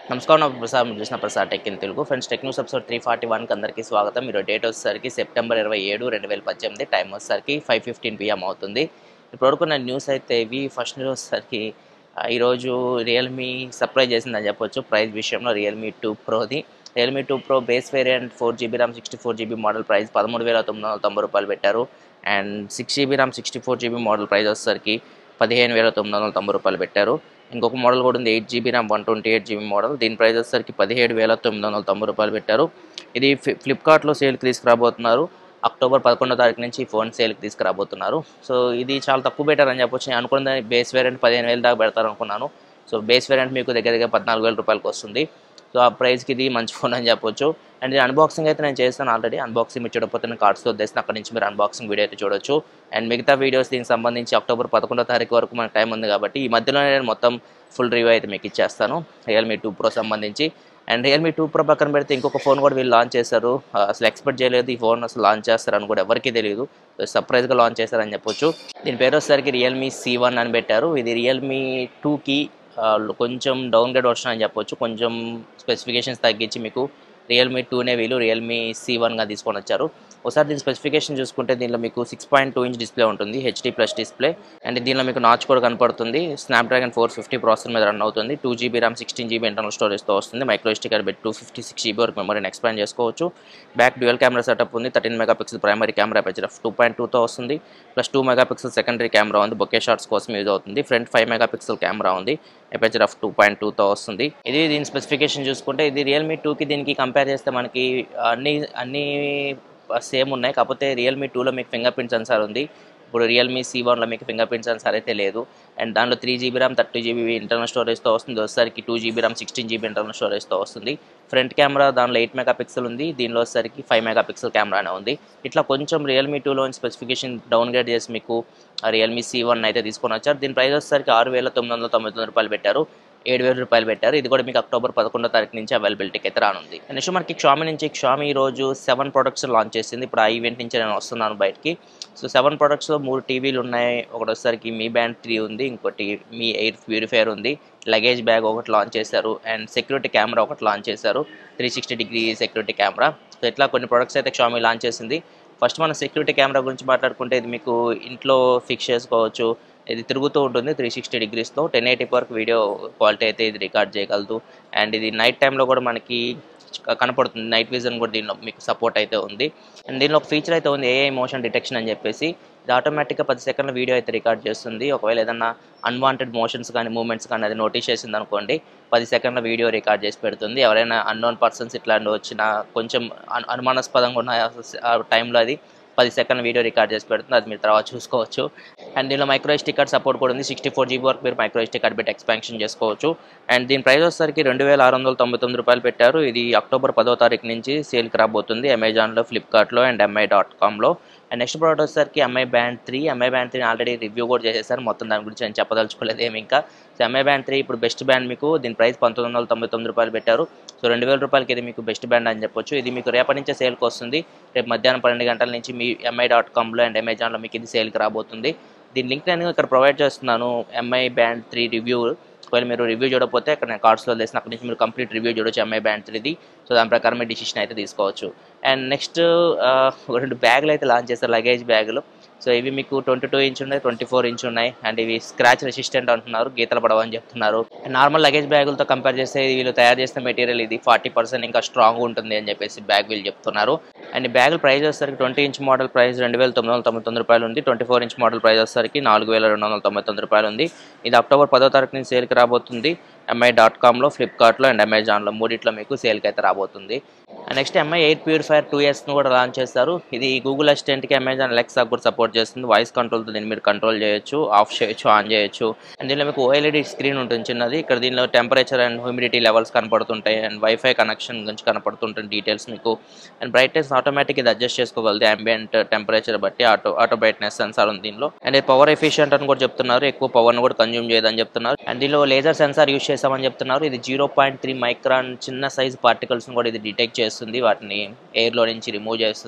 నమస్కారం నా ప్రసాద్ మీరు చూసిన Prasad tech in Telugu friends tech news episode three forty వన్కి అందరికీ స్వాగతం మీరు డేట్ వచ్చేసరికి సెప్టెంబర్ ఇరవై ఏడు రెండు వేల పద్దెనిమిది టైం వచ్చేసరికి ఫైవ్ ఫిఫ్టీన్ పిఎం అవుతుంది ఇప్పటివరకు నా న్యూస్ అయితే ఇవి ఫస్ట్ న్యూస్ వచ్చేసరికి ఆ, ఈరోజు రియల్మీ సర్ప్రైజ్ చేసిందని చెప్పొచ్చు ప్రైస్ విషయంలో రియల్మీ టూ ప్రోది Realme two pro base variant four GB RAM sixty four GB model price పదమూడు వేల తొమ్మిది వందల తొంభై రూపాయలు పెట్టారు and six GB RAM sixty four GB model price వచ్చేసరికి పదిహేను వేల తొమ్మిది వందల తొంభై రూపాయలు పెట్టారు ఇంకొక మోడల్ కూడా ఉంది eight GB RAM one twenty eight GB model దీని ప్రైస్ వచ్చేసరికి పదిహేడు వేల తొమ్మిది వందల తొంభై రూపాయలు పెట్టారు ఇది ఫ్లి ఫ్లిప్కార్ట్లో సేల్కి తీసుకురాబోతున్నారు అక్టోబర్ పదకొండో తారీఖు నుంచి ఈ ఫోన్ సేల్కి తీసుకురాబోతున్నారు సో ఇది చాలా తక్కువ పెట్టారు అని చెప్పొచ్చు నేను అనుకున్న బేస్ వేరియంట్ పదిహేను వేలు దాకా పెడతారు అనుకున్నాను సో బేస్ వేరియంట్ మీకు దగ్గర దగ్గర పద్నాలుగు వేల రూపాయలకి వస్తుంది సో ఆ ప్రైస్కి ఇది మంచి ఫోన్ అని చెప్పొచ్చు అండ్ ఇది అన్బాక్సింగ్ అయితే నేను చేస్తాను ఆల్రెడీ అన్బాక్సింగ్ మీరు చూడకపోతే నేను కార్డ్స్తో తెస్తాను అక్కడ నుంచి మీరు అన్బాక్సింగ్ వీడియో అయితే చూడొచ్చు అండ్ మిగతా వీడియోస్ దీనికి సంబంధించి అక్టోబర్ పదకొండో తారీఖు వరకు మనకు టైం ఉంది కాబట్టి ఈ మధ్యలో నేను మొత్తం ఫుల్ రివ్యూ అయితే మీకు ఇచ్చేస్తాను రియల్మీ టూ ప్రో సంబంధించి అండ్ రియల్మీ టూ ప్రో పక్కన పెడితే ఇంకొక ఫోన్ కూడా వీళ్ళు లాంచ్ చేశారు ఆ, అసలు ఎక్స్పెక్ట్ చేయలేదు ఈ ఫోన్ అసలు లాంచ్ చేస్తారని కూడా ఎవరికీ తెలియదు సర్ప్రైజ్గా లాంచ్ చేశారని చెప్పొచ్చు దీని పేరు వచ్చేసరికి రియల్మీ సి వన్ అని పెట్టారు ఇది రియల్మీ టూకి కొంచెం డౌన్ గ్రేడ్ వర్షన్ అని చెప్పొచ్చు కొంచెం స్పెసిఫికేషన్స్ తగ్గించి మీకు రియల్మీ టూనే వీళ్ళు రియల్మీ సి వన్గా తీసుకొని వచ్చారు ఒకసారి దీని స్పెసిఫికేషన్ చూసుకుంటే దీనిలో మీకు six point two inch display ఉంటుంది హెచ్డీ ప్లస్ డిస్ప్లే అండ్ దీనిలో మీకు నాచ్ కూడా కనపడుతుంది స్నాప్డ్రాగన్ ఫోర్ ఫిఫ్టీ ప్రాసెసర్ మీద రన్ అవుతుంది two GB RAM sixteen GB internal స్టోరేజ్తో వస్తుంది మైక్రో స్టికర్ బెట్ టూ ఫిఫ్టీ సిక్స్ జీబీ వరకు మెమరీని ఎక్స్పాండ్ చేసుకోవచ్చు బ్యాక్ డ్యూయల్ కెమెరా సెటప్ ఉంది thirteen megapixel primary camera పెంచడం టూ పాయింట్ టూతో వస్తుంది plus two megapixel secondary camera ఉంది బొకే షాట్స్ కోసం యూజ్ అవుతుంది front five megapixel camera ఉంది ఎపేచర్ ఆఫ్ టూ పాయింట్ టూతో వస్తుంది ఇది దీని స్పెసిఫికేషన్ చూసుకుంటే ఇది రియల్మీ టూకి దీనికి కంపేర్ చేస్తే మనకి అన్ని అన్ని సేమ్ ఉన్నాయి కాకపోతే రియల్మీ టూలో మీకు ఫింగర్ ప్రింట్ సెన్సార్ ఉంది ఇప్పుడు రియల్మీ సి వన్లో మీకు ఫింగర్ ప్రింట్ సెన్సార్ అయితే లేదు అండ్ దాంట్లో three GB RAM thirty GB internal స్టోరేజ్తో వస్తుంది వచ్చేసరికి two GB RAM sixteen GB internal స్టోరేజ్తో వస్తుంది ఫ్రంట్ కెమెరా దానిలో ఎయిట్ మెగా పిక్సెల్ ఉంది దీనిలో వచ్చేసరికి ఫైవ్ మెగా పిక్సెల్ కెమెరానే ఉంది ఇట్లా కొంచెం రియల్మీ టూలో స్పెసిఫికేషన్ డౌన్ గ్రేడ్ చేసి మీకు రియల్మీ సి వన్ అయితే తీసుకొని వచ్చారు దీని ప్రైస్ వచ్చేసరికి ఆరు వేల తొమ్మిది వందల తొంభై తొమ్మిది రూపాయలు పెట్టారు ఏడు వేల రూపాయలు పెట్టారు ఇది కూడా మీకు అక్టోబర్ పదకొండో తారీఖు నుంచి అవైలబిలిటీకి అయితే రానుంది నెక్స్ట్ మనకి క్షామి నుంచి క్షామి ఈ రోజు సెవెన్ ప్రొడక్ట్స్ లాంచ్ చేసింది ఇప్పుడు ఆ ఈవెంట్ నుంచి నేను వస్తున్నాను బయటికి సో సెవెన్ ప్రొడక్ట్స్లో మూడు టీవీలు ఉన్నాయి ఒకటి వచ్చేసరికి మీ బ్యాండ్ త్రీ ఉంది ఇంకోటి మీ ఎయిర్ ప్యూరిఫైయర్ ఉంది లగేజ్ బ్యాగ్ ఒకటి లాంచ్ చేశారు అండ్ సెక్యూరిటీ కెమెరా ఒకటి లాంచ్ చేశారు three sixty degree security camera so ఇట్లా కొన్ని ప్రొడక్ట్స్ అయితే క్షామి లాంచ్ చేసింది ఫస్ట్ మనం సెక్యూరిటీ కెమెరా గురించి మాట్లాడుకుంటే ఇది మీకు ఇంట్లో ఫిక్స్ చేసుకోవచ్చు ఇది తిరుగుతూ ఉంటుంది త్రీ సిక్స్టీ డిగ్రీస్తో టెన్ ఎయిటీ వరకు వీడియో క్వాలిటీ అయితే ఇది రికార్డ్ చేయగలదు అండ్ ఇది నైట్ టైంలో కూడా మనకి కనపడుతుంది నైట్ విజన్ కూడా దీనిలో మీకు సపోర్ట్ అయితే ఉంది అండ్ దీనిలో ఒక ఫీచర్ అయితే ఉంది ఏఐ మోషన్ డిటెక్షన్ అని చెప్పేసి ఇది ఆటోమేటిక్గా పది సెకండ్ల వీడియో అయితే రికార్డ్ చేస్తుంది ఒకవేళ ఏదన్నా అన్వాంటెడ్ మోషన్స్ కానీ మూమెంట్స్ కానీ అది నోటీస్ చేసింది అనుకోండి పది సెకండ్ల వీడియో రికార్డ్ చేసి పెడుతుంది ఎవరైనా అన్నోన్ పర్సన్స్ ఇట్లాంటి వచ్చిన కొంచెం అను- అనుమానాస్పదంగా ఉన్న ఆ టైంలో అది పది సెకండ్ వీడియో రికార్డ్ చేసి పెడుతుంది అది మీరు తర్వాత చూసుకోవచ్చు అండ్ దీనిలో మైక్రో ఎస్టీ కార్డ్ సపోర్ట్ కూడా ఉంది సిక్స్టీ ఫోర్ జీబీ వరకు మీరు మైక్రో ఎస్టీ కార్డ్ పెట్టి ఎక్స్పాన్షన్ చేసుకోవచ్చు అండ్ దీని ప్రైస్ వచ్చేసరికి రెండు వేల ఆరు వందల తొంభై తొమ్మిది రూపాయలు పెట్టారు ఇది అక్టోబర్ పదో తారీఖు నుంచి సేల్కి రాబోతుంది అమెజాన్లో ఫ్లిప్కార్ట్లో అండ్ ఎంఐ డాట్ కామ్లో అండ్ నెక్స్ట్ ప్రోడక్ట్ వచ్చేసరికి Mi band three Mi band three already review కూడా చేసేసారు మొత్తం దాని గురించి నేను చెప్పదలుచుకోలేదు ఏమి ఇంకా సో ఎంఐ బ్యాండ్ త్రీ ఇప్పుడు బెస్ట్ బ్యాండ్ మీకు దీని ప్రైస్ పంతొమ్మిది వందల తొంభై తొమ్మిది రూపాయలు పెట్టారు సో రెండు వేల రూపాయలకి ఇది మీకు బెస్ట్ బ్యాండ్ అని చెప్పొచ్చు ఇది మీకు రేపటి నుంచే సేల్కి వస్తుంది రేపు మధ్యాహ్నం పన్నెండు గంటల నుంచి మీ ఎంఐ డాట్ కామ్లో అండ్ అమెజాన్లో మీకు ఇది సేల్కి రాబోతుంది దీని లింక్ నేను ఇక్కడ ప్రొవైడ్ చేస్తున్నాను ఎంఐ బ్యాండ్ త్రీ రివ్యూ ఒకవేళ మీరు రివ్యూ చూడకపోతే అక్కడ నేను కార్డ్స్లో వేసిన అక్కడ నుంచి మీరు కంప్లీట్ రివ్యూ చూడొచ్చు ఎంఐ బ్యాండ్ త్రీది సో దాని ప్రకారం మీ డిసిషన్ అయితే తీసుకోవచ్చు అండ్ నెక్స్ట్ రెండు బ్యాగులు అయితే లాంచ్ చేస్తారు లగేజ్ బ్యాగులు సో ఇవి మీకు ట్వంటీ టూ ఇంచ్ ఉన్నాయి ట్వంటీ ఫోర్ ఇంచ్ ఉన్నాయి అండ్ ఇవి స్క్రాచ్ రెసిస్టెంట్ అంటున్నారు గీతలు పడవని చెప్తున్నారు నార్మల్ లగేజ్ బ్యాగులతో కంపేర్ చేస్తే వీళ్ళు తయారు చేసిన మెటీరియల్ ఇది ఫార్టీ పర్సెంట్ ఇంకా స్ట్రాంగ్ ఉంటుంది అని చెప్పేసి బ్యాగ్ వీళ్ళు చెప్తున్నారు అండ్ ఈ బ్యాగుల ప్రైస్ వచ్చేసరికి ట్వంటీ ఇంచ్ మోడల్ ప్రైస్ రెండు వేల తొమ్మిది వందల తొంభై తొమ్మిది రూపాయలు ఉంది twenty four inch model price వచ్చేసరికి నాలుగు వేల రెండు వందల తొంభై తొమ్మిది రూపాయలు ఉంది ఇది అక్టోబర్ పదో తారీఖు నుంచి సేల్కి రాబోతుంది ఎంఐ డాట్ కామ్లో ఫ్లిప్కార్ట్లో అండ్ అమెజాన్లో మూడిట్లో మీకు సేల్కి అయితే రాబోతుంది next Mi air purifier two ఇయర్స్ను కూడా లాంచ్ చేస్తారు ఇది గూగుల్ అసిస్టెంట్కి అమెజాన్ అలెక్సా కూడా సపోర్ట్ చేస్తుంది వాయిస్ కంట్రోల్తో దీన్ని మీరు కంట్రోల్ చేయొచ్చు ఆఫ్ చేయొచ్చు ఆన్ చేయొచ్చు అండ్ దీనిలో మీకు ఓఎల్ఈడి స్క్రీన్ ఉంటుంది చిన్నది ఇక్కడ దీనిలో టెంపరేచర్ అండ్ హ్యూమిడిటీ లెవెల్స్ కనపడుతుంటాయి అండ్ వైఫై కనెక్షన్ గురించి కనపడుతుంటాయి డీటెయిల్స్ మీకు అండ్ బ్రైట్నెస్ ఆటోమేటిక్ ఇది అడ్జస్ట్ చేసుకోగలదు అంబియంట్ టెంపరేచర్ బట్టి ఆటో ఆటో బ్రైట్నెస్ సెన్సార్ ఉంది దీనిలో అండ్ పవర్ ఎఫిషియంట్ అని కూడా చెప్తున్నారు ఎక్కువ పవర్ని కూడా కన్జ్యూమ్ చేయదని చెప్తున్నారు అండ్ దీనిలో లేజర్ సెన్సార్ యూస్ చేస్తామని చెప్తున్నారు ఇది జీరో పాయింట్ త్రీ మైక్రాన్ చిన్న సైజ్ పార్టికల్స్ని కూడా ఇది డిటెక్ట్ చేస్తుంది వాటిని ఎయిర్లో నుంచి రిమూవ్ చేస్తుంది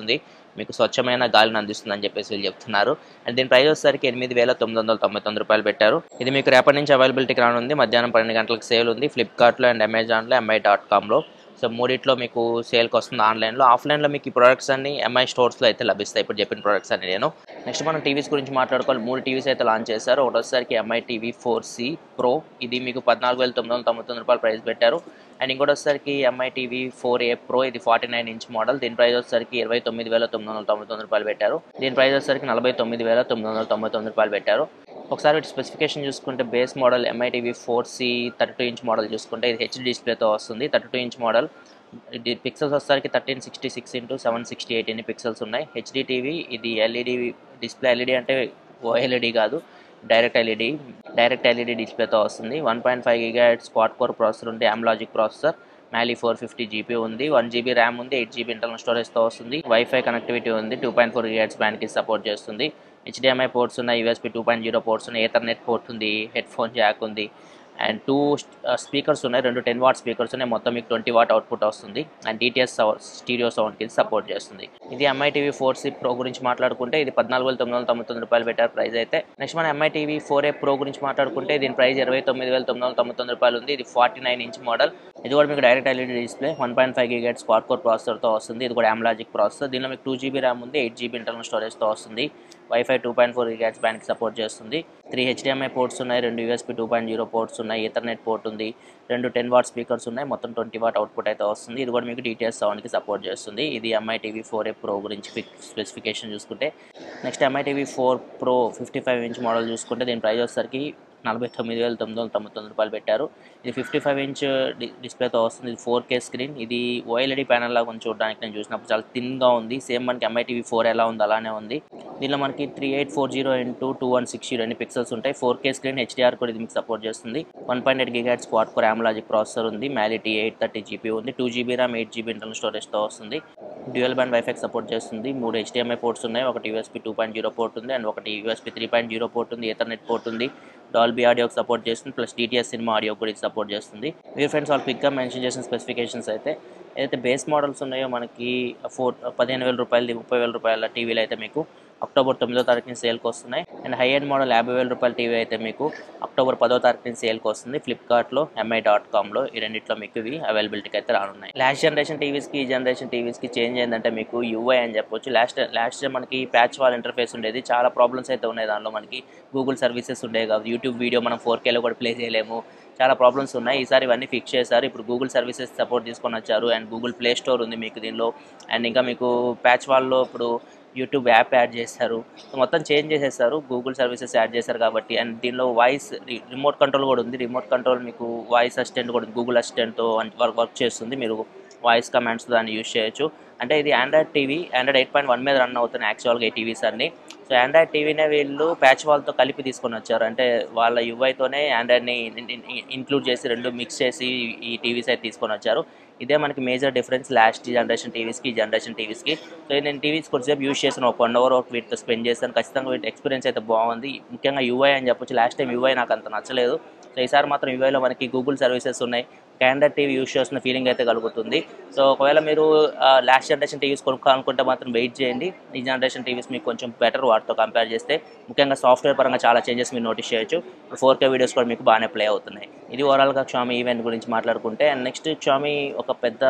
మీకు స్వచ్ఛమైన గాలిని అందిస్తుందని చెప్పేసి వీళ్ళు చెప్తున్నారు అండ్ దీని ప్రైస్ వచ్చేసరికి ఎనిమిది వేల తొమ్మిది వందల తొంభై తొమ్మిది రూపాయలు పెట్టారు ఇది మీకు రేపటి నుంచి అవైలబిలిటీకి రానుంది మధ్యాహ్నం పన్నెండు గంటలకు సేల్ ఉంది ఫ్లిప్కార్ట్లో అండ్ అమెజాన్లో ఎంఐ డాట్ కామ్లో సో మూడిట్లో మీకు సేల్కి వస్తుంది ఆన్లైన్లో ఆఫ్లైన్లో మీకు ఈ ప్రొడక్ట్స్ అన్ని ఎంఐ స్టోర్స్లో అయితే లభిస్తాయి ఇప్పుడు చెప్పిన ప్రొడక్ట్స్ అన్ని నేను నెక్స్ట్ మనం టీవీస్ గురించి మాట్లాడుకోవాలి మూడు టీవీస్ అయితే లాంచ్ చేశారు ఒకటోసారికి Mi TV four C pro ఇది మీకు పద్నాలుగు వేల తొమ్మిది వందల తొంభై తొమ్మిది రూపాయలు ప్రైస్ పెట్టారు అండ్ ఇంకోటి వచ్చేసరికి Mi TV four A pro ఇది ఫార్టీ నైన్ ఇంచ్ మోడల్ దీని ప్రైస్ వచ్చేసరికి ఇరవై తొమ్మిది వేల తొమ్మిది వందల తొంభై తొమ్మిది రూపాయలు పెట్టారు దీని ప్రైస్ వచ్చేసరికి నలభై తొమ్మిది వేల తొమ్మిది వందల తొంభై తొమ్మిది రూపాయలు పెట్టారు ఒకసారి వీటి స్పెసిఫికేషన్ చూసుకుంటే base model Mi TV four C thirty two inch model చూసుకుంటే ఇది హెచ్ డిస్ప్లేతో వస్తుంది థర్టీ టూ ఇంచ్ మోడల్ ఇది పిక్సెల్స్ వచ్చేసరికి thirteen sixty six into seven sixty eight ఎన్ని పిక్సెల్స్ ఉన్నాయి హెచ్డి టీవీ ఇది ఎల్ఈడి డిస్ప్లే ఎల్ఈడి అంటే ఓఎల్ఈడి కాదు డైరెక్ట్ ఎల్ఈడి డైరెక్ట్ ఎల్ఈడి డిస్ప్లేతో వస్తుంది one point five giga quad core processor ఉంది logic processor Mali four fifty GB ఉంది one GB RAM ఉంది ఎయిట్ జీబీ ఇంటర్నల్ స్టోరేజ్తో వస్తుంది వైఫై కనెక్టివిటీ ఉంది టూ పాయింట్ ఫోర్ గిగాట్స్ బ్యాండ్కి సపోర్ట్ చేస్తుంది హెచ్డిఎంఐ పోర్ట్స్ ఉన్నాయి USB two point zero ports ఉన్నాయి ఏథర్నెట్ పోర్ట్ ఉంది హెడ్ ఫోన్ జాక్ ఉంది అండ్ టూ స్పీకర్స్ ఉన్నాయి రెండు టెన్ వాట్ స్పీకర్స్ ఉన్నాయి మొత్తం మీకు ట్వంటీ వాట్ అవుట్పుట్ వస్తుంది అండ్ డిటిఎస్ స్టీరియో సౌండ్కి సపోర్ట్ చేస్తుంది ఇది Mi TV four C pro గురించి మాట్లాడుకుంటే ఇది పద్నాలుగు వేల తొమ్మిది వందల తొంభై తొమ్మిది రూపాయలు పెట్టారు ప్రైస్ అయితే నెక్స్ట్ మన Mi TV four A pro గురించి మాట్లాడుకుంటే దీని ప్రైస్ ఇరవై తొమ్మిది వేల తొమ్మిది వందల తొంభై తొమ్మిది రూపాయలు ఉంది ఇది ఫార్టీ నైన్ ఇంచ్ మోడల్ ఇది కూడా మీకు direct LED display one point five గిగేట్ స్క్వాడ్ కోర్ ప్రాసెసర్తో వస్తుంది ఇది కూడా లాజిక్ ప్రాసెసర్ దీనిలో మీకు టూ జీబీ ర్యామ్ ఉంది ఎయిట్ జీబీ ఇంటర్నల్ స్టోరేజ్తో వస్తుంది wifi two point four gigahertz బ్యాండ్కి సపోర్ట్ చేస్తుంది త్రీ హెచ్డిఎంఐ పోర్ట్స్ ఉన్నాయి రెండు USB two point zero ports ఉన్నాయి ఈథర్నెట్ పోర్ట్ ఉంది రెండు టెన్ వాట్ స్పీకర్స్ ఉన్నాయి మొత్తం ట్వంటీ వాట్ అవుట్పుట్ అయితే వస్తుంది ఇది కూడా మీకు డిటిఎస్ సౌండ్కి సపోర్ట్ చేస్తుంది ఇది Mi TV four A pro గురించి స్పెసిఫికేషన్ చూసుకుంటే next Mi TV four pro fifty five inch model చూసుకుంటే దీని ప్రైస్ వచ్చేసరికి నలభై తొమ్మిది వేల తొమ్మిది వందల తొంభై తొమ్మిది రూపాయలు పెట్టారు ఇది ఫిఫ్టీ ఫైవ్ ఇంచ్ డిస్ప్లేతో వస్తుంది ఇది ఫోర్ కే స్క్రీన్ ఇది ఓఎల్ఈడి ప్యానల్ లాగా కొంచెం చూడడానికి నేను చూసినప్పుడు చాలా థిన్గా ఉంది సేమ్ మనకి ఎంఐ టీవీ ఫోర్ ఎలా ఉంది అలానే ఉంది దీనిలో మనకి three eight four zero into two one six zero అన్ని పిక్సెల్స్ ఉంటాయి ఫోర్ కే స్క్రీన్ హెచ్డిఆర్ కూడా ఇది మీకు సపోర్ట్ చేస్తుంది వన్ పాయింట్ ఎయిట్ గిగాట్ స్క్వాడ్ కోర్ లాజిక్ ప్రాసెసర్ ఉంది మ్యాలిటీ ఎయిట్ థర్టీ జీబీ ఉంది two GB RAM eight GB internal స్టోరేజ్తో వస్తుంది డ్యూయల్ బ్యాండ్ వైఫై సపోర్ట్ చేస్తుంది మూడు హెచ్డిఎంఐ పోర్ట్స్ ఉన్నాయి ఒకటి USB two point zero port ఉంది అండ్ ఒకటి USB three point zero port ఉంది ఎథర్నెట్ పోర్ట్ ఉంది డాల్బీ ఆడియోకి సపోర్ట్ చేస్తుంది ప్లస్ డిటిఎస్ సినిమా ఆడియో కూడా ఇది సపోర్ట్ చేస్తుంది మీరు ఫ్రెండ్స్ వాళ్ళు పిక్గా మెన్షన్ చేసిన స్పెసిఫికేషన్స్ అయితే ఏదైతే బేస్ మోడల్స్ ఉన్నాయో మనకి ఫోర్ పదిహేను వేల రూపాయలది ముప్పై వేల రూపాయల టీవీలు అయితే మీకు అక్టోబర్ తొమ్మిదో తారీఖున సేల్కి వస్తున్నాయి అండ్ హై ఎండ్ మోడల్ యాభై వేల రూపాయల టీవీ అయితే మీకు అక్టోబర్ పదో తారీఖున సేల్కి వస్తుంది ఫ్లిప్కార్ట్లో ఎంఐ డాట్ కామ్లో ఈ రెండిట్లో మీకు ఇవి అవైలబిలిటీకి అయితే రానున్నాయి లాస్ట్ జనరేషన్ టీవీస్కి ఈ జనరేషన్ టీవీస్కి చేంజ్ అయిందంటే మీకు యూఐ అని చెప్పొచ్చు లాస్ట్ లాస్ట్ మనకి ప్యాచ్ వాల్ ఇంటర్ఫేస్ ఉండేది చాలా ప్రాబ్లమ్స్ అయితే ఉన్నాయి దానిలో మనకి గూగుల్ సర్వీసెస్ ఉండేవి కాదు యూట్యూబ్ వీడియో మనం ఫోర్ కేలో కూడా ప్లే చేయలేము చాలా ప్రాబ్లమ్స్ ఉన్నాయి ఈసారి ఇవన్నీ ఫిక్స్ చేశారు ఇప్పుడు గూగుల్ సర్వీసెస్ సపోర్ట్ తీసుకొని వచ్చారు అండ్ గూగుల్ ప్లే స్టోర్ ఉంది మీకు దీనిలో అండ్ ఇంకా మీకు ప్యాచ్ వాల్లో ఇప్పుడు యూట్యూబ్ యాప్ యాడ్ చేశారు సో మొత్తం చేంజ్ చేసేసారు గూగుల్ సర్వీసెస్ యాడ్ చేశారు కాబట్టి అండ్ దీనిలో వాయిస్ రిమోట్ కంట్రోల్ కూడా ఉంది రిమోట్ కంట్రోల్ మీకు వాయిస్ అసిస్టెంట్ కూడా ఉంది గూగుల్ అసిస్టెంట్తో వర్క్ వర్క్ చేస్తుంది మీరు వాయిస్ కమాండ్స్ దాన్ని యూజ్ చేయొచ్చు అంటే ఇది Android TV Android eight point one మీద రన్ అవుతున్నాయి యాక్చువల్గా ఈ టీవీస్ అన్ని సో ఆండ్రాయిడ్ టీవీనే వీళ్ళు ప్యాచ్ వాల్తో కలిపి తీసుకొని వచ్చారు అంటే వాళ్ళ యూఐతోనే ఆండ్రాయిడ్ని ఇంక్లూడ్ చేసి రెండు మిక్స్ చేసి ఈ టీవీస్ అయితే తీసుకొని వచ్చారు ఇదే మనకి మేజర్ డిఫరెన్స్ లాస్ట్ జనరేషన్ టీవీస్కి ఈ జనరేషన్ టీవీస్కి సో నేను టీవీస్ కొద్దిసేపు యూస్ చేశాను ఒక వన్ అవర్ ఒక వీటితో స్పెండ్ చేశాను ఖచ్చితంగా వీటి ఎక్స్పీరియన్స్ అయితే బాగుంది ముఖ్యంగా యూఐ అని చెప్పొచ్చు లాస్ట్ టైం యూఐ నాకు అంత నచ్చలేదు సో ఈసారి మాత్రం యూఐలో మనకి గూగుల్ సర్వీసెస్ ఉన్నాయి క్యాండర్ టీవీ యూస్ చేస్తున్న ఫీలింగ్ అయితే కలుగుతుంది సో ఒకవేళ మీరు లాస్ట్ జనరేషన్ టీవీస్ కొనుక్కోవాలనుకుంటే మాత్రం వెయిట్ చేయండి ఈ జనరేషన్ టీవీస్ మీకు కొంచెం బెటర్ వాటితో కంపేర్ చేస్తే ముఖ్యంగా సాఫ్ట్వేర్ పరంగా చాలా చేంజెస్ మీరు నోటీస్ చేయొచ్చు ఫోర్ కే వీడియోస్ కూడా మీకు బాగానే ప్లే అవుతున్నాయి ఇది ఓవరాల్గా క్షామి ఈవెంట్ గురించి మాట్లాడుకుంటే అండ్ నెక్స్ట్ క్షామి ఒక పెద్ద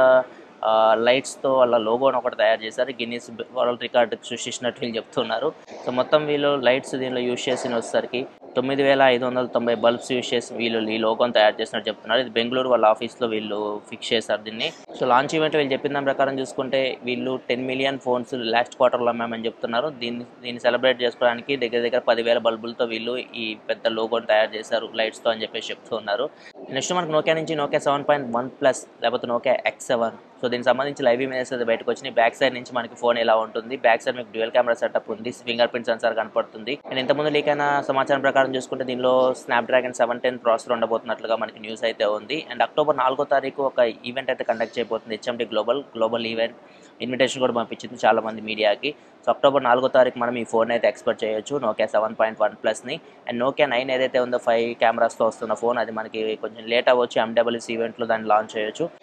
లైట్స్తో వాళ్ళ లోగోని ఒకటి తయారు చేశారు గిన్నీస్ వరల్డ్ రికార్డ్ సృష్టించినట్టు వీళ్ళు చెప్తున్నారు సో మొత్తం వీళ్ళు లైట్స్ దీనిలో యూజ్ చేసిన వచ్చేసరికి తొమ్మిది వేల ఐదు వందల తొంభై బల్బ్స్ యూజ్ చేసి వీళ్ళు ఈ లోగోని తయారు చేసినట్టు చెప్తున్నారు ఇది బెంగళూరు వాళ్ళ ఆఫీస్లో వీళ్ళు ఫిక్స్ చేశారు దీన్ని సో లాంచ్ ఈవెంట్ వీళ్ళు చెప్పిన దాని ప్రకారం చూసుకుంటే వీళ్ళు టెన్ మిలియన్ ఫోన్స్ లాస్ట్ క్వార్టర్లో అమ్మామని చెప్తున్నారు దీన్ని దీన్ని సెలబ్రేట్ చేసుకోవడానికి దగ్గర దగ్గర పదివేల బల్బులతో వీళ్ళు ఈ పెద్ద లోగోని తయారు చేశారు లైట్స్తో అని చెప్పేసి చెప్తూ ఉన్నారు నెక్స్ట్ మనకు నోకియా నుంచి Nokia seven point one plus లేకపోతే నోకియా ఎక్స్ సెవెన్ సో దీనికి సంబంధించి లైవ్ ఇమేజెస్ అయితే బయటకు వచ్చినాయి బ్యాక్ సైడ్ నుంచి మనకి ఫోన్ ఎలా ఉంటుంది బ్యాక్ సైడ్ మీకు డ్యూయల్ కెమెరా సెటప్ ఉంది ఫింగర్ ప్రింట్ సెన్సార్ కనపడుతుంది అండ్ ఇంతకుముందు లీక్ అయిన సమాచారం ప్రకారం చూసుకుంటే దీనిలో స్నాప్డ్రాగన్ సెవెన్ టెన్ ప్రాసెసర్ ఉండబోతున్నట్లుగా మనకి న్యూస్ అయితే ఉంది అండ్ అక్టోబర్ నాలుగో తారీఖు ఒక ఈవెంట్ అయితే కండక్ట్ చేయబోతుంది HMD global global event invitation కూడా పంపించింది చాలా మంది మీడియాకి సో అక్టోబర్ నాలుగో తారీఖు మనం ఈ ఫోన్ అయితే ఎక్స్పెక్ట్ చేయొచ్చు నోకియా సెవెన్ పాయింట్ వన్ ప్లస్ని అండ్ నోకియా నైన్ ఏదైతే ఉందో ఫైవ్ కెమెరాస్తో వస్తున్న ఫోన్ అది మనకి కొంచెం లేట్ అవ్వచ్చు ఎండబ్ల్యూస్ ఈవెంట్లో దాన్ని లాంచ్ చేయొచ్చు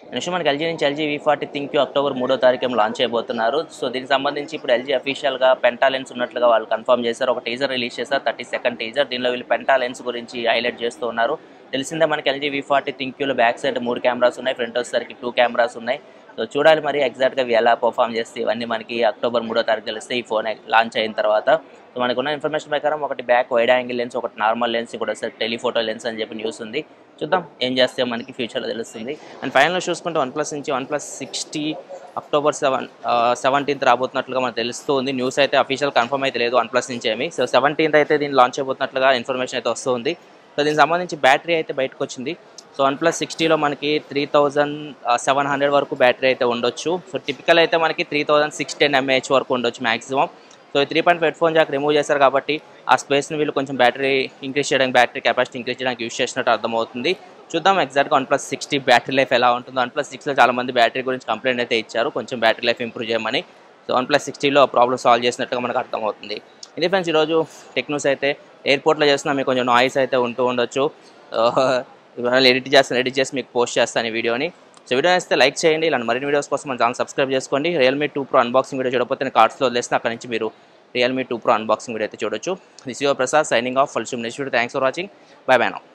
నెక్స్ట్ మనకి ఎల్జీ నుంచి LG V forty ThinQ October మూడో తారీఖు లాంచ్ చేయబోతున్నారు సో దీనికి సంబంధించి ఇప్పుడు ఎల్జీ అఫీషియల్గా పెంటా లెన్స్ ఉన్నట్లుగా వాళ్ళు కన్ఫర్మ్ చేశారు ఒక టీజర్ రిలీజ్ చేశారు థర్టీ సెకండ్ టీజర్ దీనిలో వీళ్ళు పెంటా లెన్స్ గురించి హైలైట్ చేస్తూ ఉన్నారు తెలిసిందే మనకి ఎల్జీ వి ఫార్టీ థింక్యూలో బ్యాక్ సైడ్ మూడు కెమెరాస్ ఉన్నాయి ఫ్రంట్ వచ్చేసరికి టూ కెమెరాస్ ఉన్నాయి సో చూడాలి మరి ఎగ్జాక్ట్గా ఇవి ఎలా పర్ఫామ్ చేస్తే ఇవన్నీ మనకి అక్టోబర్ మూడో తారీఖు తెలిస్తే ఈ ఫోన్ లాంచ్ అయిన తర్వాత సో మనకున్న ఇన్ఫర్మేషన్ ప్రకారం ఒకటి బ్యాక్ వైడ్ యాంగిల్ లెన్స్ ఒకటి నార్మల్ లెన్స్ కూడా సార్ టెలిఫోటో లెన్స్ అని చెప్పి న్యూస్ ఉంది చూద్దాం ఏం చేస్తే మనకి ఫ్యూచర్లో తెలుస్తుంది అండ్ ఫైనల్ చూసుకుంటే వన్ ప్లస్ నుంచి OnePlus six T October seven seventeenth రాబోతున్నట్లుగా మనకు తెలుస్తుంది న్యూస్ అయితే అఫీషియల్ కన్ఫర్మ్ అయితే లేదు వన్ ప్లస్ నుంచి ఏమి సో సెవెంటీన్త్ అయితే దీన్ని లాంచ్ అయిపోతున్నట్లుగా ఇన్ఫర్మేషన్ అయితే వస్తుంది సో దీనికి సంబంధించి బ్యాటరీ అయితే బయటకు వచ్చింది సో వన్ ప్లస్ సిక్స్టీలో మనకి త్రీ థౌజండ్ సెవెన్ హండ్రెడ్ వరకు బ్యాటరీ అయితే ఉండొచ్చు సో టిపికల్ అయితే మనకి three thousand six ten mAh వరకు ఉండొచ్చు maximum so three point headphone jack remove చేశారు కాబట్టి ఆ స్పేస్ని వీళ్ళు కొంచెం బ్యాటరీ ఇంక్రీజ్ చేయడానికి బ్యాటరీ కెపాసిటీ ఇంక్రీజ్ చేయడానికి యూస్ చేసినట్టు అర్థమవుతుంది చూద్దాం ఎగ్జాక్ట్గా OnePlus six T battery life ఎలా ఉంటుందో వన్ ప్లస్ సిక్స్లో చాలా మంది బ్యాటరీ గురించి కంప్లైంట్ అయితే ఇచ్చారు కొంచెం బ్యాటరీ లైఫ్ ఇంప్రూవ్ చేయమని సో వన్ ప్లస్ సిక్స్టీలో ప్రాబ్లమ్ సాల్వ్ చేసినట్టుగా మనకు అర్థమవుతుంది ఇది ఫ్రెండ్స్ ఈరోజు టెక్నూస్ అయితే ఎయిర్పోర్ట్లో చేస్తున్నా మీకు కొంచెం నాయిస్ అయితే ఉంటూ ఉండొచ్చు ఇవాళ ఎడిట్ చేస్తాను ఎడిట్ చేసి మీకు పోస్ట్ చేస్తాను ఈ వీడియోని సో వీడియో వేస్తే లైక్ చేయండి ఇలాంటి మరిన్ని వీడియోస్ కోసం మన ఛానల్ సబ్స్క్రైబ్ చేసుకోండి Realme two pro unboxing video చూడకపోతే నేను కార్డ్స్లో వదిలేస్తే అక్కడ నుంచి మీరు Realme two pro unboxing video అయితే చూడొచ్చు this your Prasad signing off ఫల్ next video thanks for watching bye bye now